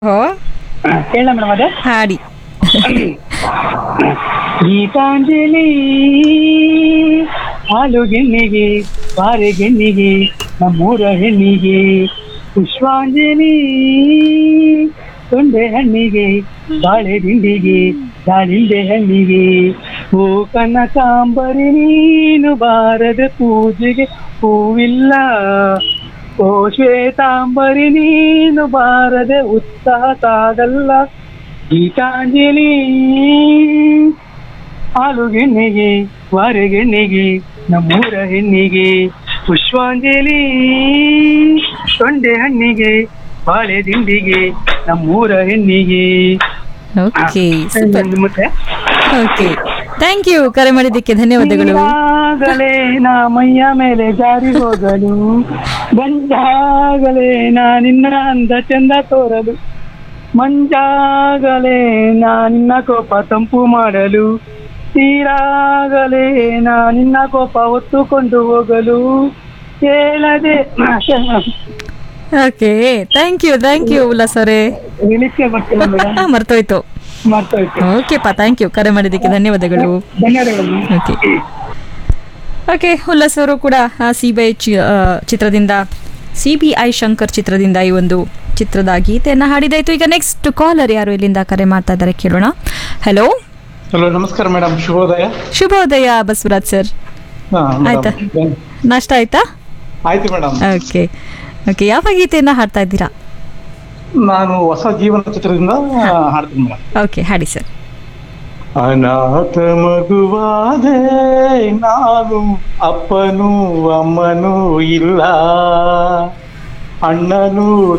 ಹೋ ಹೇಳ ಮೇಡಮ್ ಅದೇ ಹಾಡಿ ಗೀತಾಂಜಲಿ ಹಾಲು ಗೆನ್ನಿಗೆ ಬಾರೆ ಗೆನ್ನಿಗೆ ನಮ್ಮೂರ ಹೆಣ್ಣಿಗೆ ಪುಷ್ಪಾಂಜಲಿ ತೊಂಡೆ ಹಣ್ಣಿಗೆ ಬಾಳೆ ದಿಂಡಿಗೆ ದಾಳಿಂಬೆ ಹಣ್ಣಿಗೆ ಓ ಕನಕಾಂಬರಿ ನೀನು ಬಾರದ ಪೂಜೆಗೆ ಹೂವಿಲ್ಲ ಓ ಶ್ವೇತಾಂಬರಿ ನೀನು ಬಾರದೆ ಉತ್ಸಾಹ ಸಾಗಲ್ಲ ಗೀತಾಂಜಲಿ ಹಾಲು ಗೆಣ್ಣಿಗೆ ವಾರೆ ಗೆಣ್ಣಿಗೆ ನಮ್ಮೂರ ಹೆಣ್ಣಿಗೆ ಪುಷ್ಪಾಂಜಲಿ ತೊಂಡೆ ಹಣ್ಣಿಗೆ ಬಾಳೆ ದಿಂಡಿಗೆ ನಮ್ಮೂರ ಹೆಣ್ಣಿಗೆ ಓಕೆ ಸೂಪರ್ ಮತ್ತೆ ಓಕೆ ಥ್ಯಾಂಕ್ ಯು ಕರೆ ಮಾಡಿದ್ದಕ್ಕೆ ಧನ್ಯವಾದಗಳು ಈಗಾಗಲೇ ನಾ ಮೈಯ ಮೇಲೆ ಜಾರಿ ಹೋಗಲು ಬಂಜಾಗಲೇ ನಾ ನಿನ್ನ ಅಂದ ಚಂದ ತೋರಲು ಮಂಜಾಗಲೇ ನಾ ನಿನ್ನ ಕೋಪ ತಂಪು ಮಾಡಲು ತೀರಾಗಲೇ ನಾ ನಿನ್ನ ಕೋಪ ಹೊತ್ತುಕೊಂಡು ಹೋಗಲು ಕೇಳದೆ okay thank you thank you Ullas ಅವರೇ ಹೇಳಿಕೆ ಬರ್ತಿಲ್ಲ ಮೇಡಮ್ ಮರ್ತೋಯ್ತು ಮರ್ತೋಯ್ತು ಓಕೆಪ್ಪ ಥ್ಯಾಂಕ್ ಯು ಕರೆ ಮಾಡಿದ್ದಕ್ಕೆ ಧನ್ಯವಾದಗಳು ಧನ್ಯವಾದಗಳು ಓಕೆ ಓಕೆ ಉಲ್ಲಾಸ್ ಅವರು ಕೂಡ ಸಿ ಬಿ ಐ ಚಿತ್ರದಿಂದ ಸಿ ಬಿ ಐ ಶಂಕರ್ ಚಿತ್ರದಿಂದ ಈ ಒಂದು ಚಿತ್ರದ ಗೀತೆಯನ್ನು ಹಾಡಿದಾಯ್ತು ಈಗ ನೆಕ್ಸ್ಟ್ ಕಾಲರ್ ಯಾರು ಇಲ್ಲಿಂದ ಕರೆ ಮಾಡ್ತಾ ಇದ್ದಾರೆ ಕೇಳೋಣ ಹಲೋ ಹಲೋ ನಮಸ್ಕಾರ ಮೇಡಮ್ ಶುಭೋದಯ ಶುಭೋದಯ ಬಸವರಾಜ್ ಸರ್ ಹಾ, ಮೇಡಮ್. ಆಯ್ತಾ? ನಾಷ್ಟ ಆಯ್ತಾ ಆಯ್ತು ಮೇಡಮ್ ಓಕೆ ಓಕೆ ಯಾವ ಗೀತೆಯನ್ನು ಹಾಡ್ತಾ ಇದ್ದೀರಾ ನಾನು ಹೊಸ ಜೀವನ ಚಿತ್ರದಿಂದ ಹಾಡ್ತೀನಿ ಮೇಡಮ್ ಓಕೆ ಹಾಡಿ ಸರ್ ಅನಾಥ ಮಗುವಾದೆ ನಾನು ಅಪ್ಪನೂ ಅಮ್ಮನೂ ಇಲ್ಲ ಅಣ್ಣನೂ